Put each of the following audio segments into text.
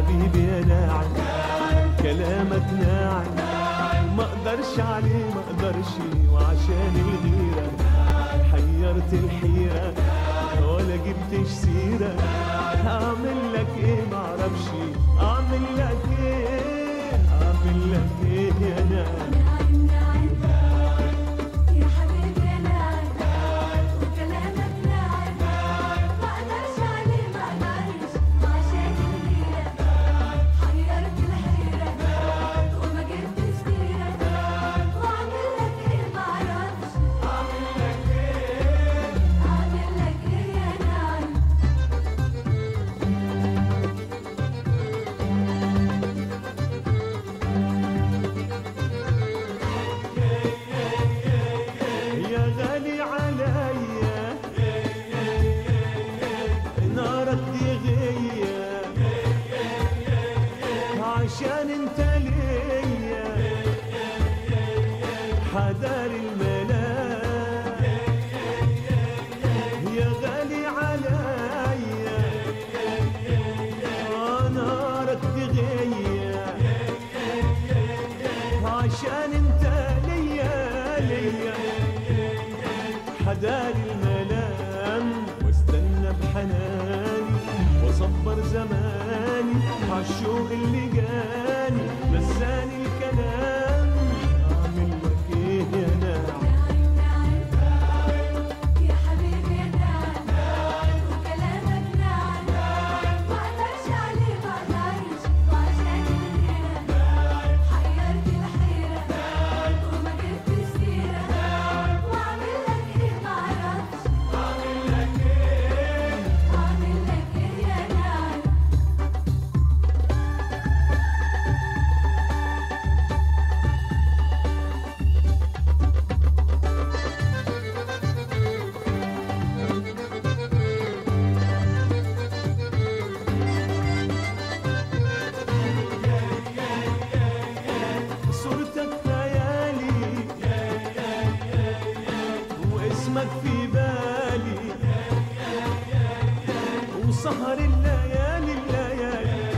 حبيبي يا ناعم كلامك ناعم ما اقدرش عليه ما اقدرش وعشان الغيرة حيرت الحيرة ولا جبتش سيرة اعمل لك ايه معرفش اعمل لك ايه اعمل لك ايه يا ناعم ناعم ناعم يا حبيبي يا ناعم وكلامك ناعم ما اقدرش عليه ما اقدرش وعشان الغيرة حيرت الحيرة وما جبتش سيرة واعمل لك ايه معرفش اعمل لك ايه اعمل لك ايه يا ناعم يا غالي عليا نارك دي غيا عشان انت ليا حدار الملاك يا غالي عليا نارك دي غيا عشان انت ليا ليا حدار الملام واستنى بحناني واصبر زماني عالشوق اللي جاني نساني الكلام اعمل لك ايه يا ناعم ناعم ناعم يا حبيبي يا ناعم وكلامك ناعم ما اقدرش عليه ما اقدرش وعشان الغيرة حيرت الحيرة وما جبتش سيرة واعمل لك ايه معرفش اعمل لك ايه اعمل لك ايه يا ناعم صورتك خيالي واسمك في بالي وسهر الليالي الليالي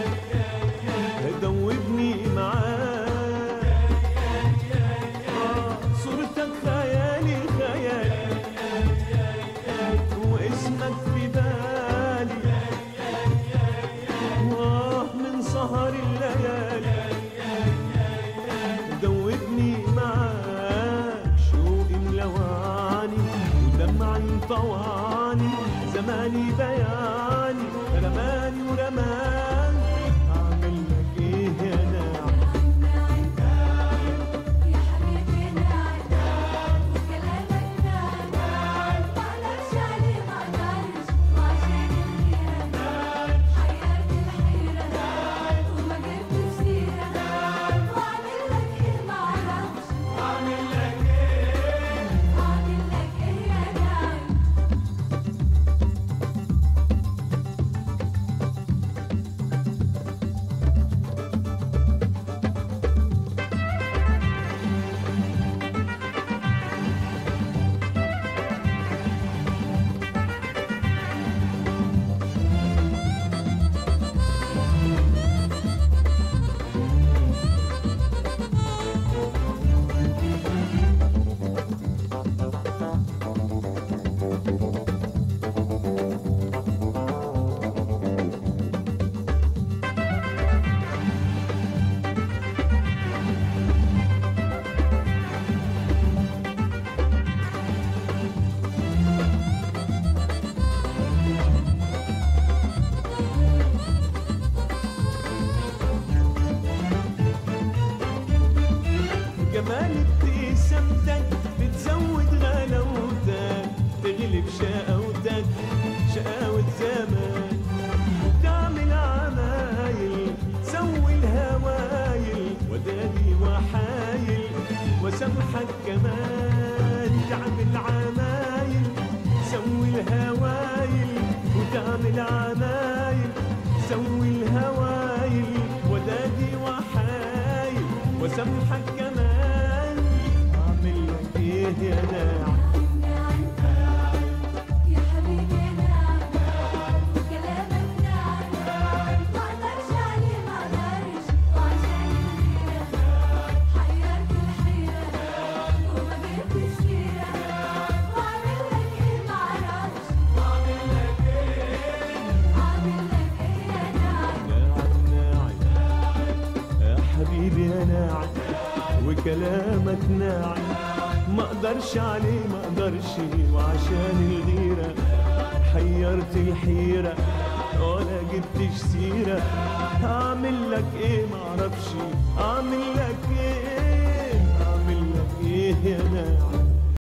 دوبني معاك آه، صورتك خيالي خيالي واسمك في بالي واه من سهر الليالي دوبني معاك شوقي ملواني ودمعي طواني زماني بياني رماني ورماني حبيبي يا ناعم وكلامك ناعم ما اقدرش عليه ما اقدرش وعشان الغيرة حيرت الحيرة ولا جبتش سيرة اعمل لك ايه معرفش اعمل لك ايه اعمل لك ايه يا ناعم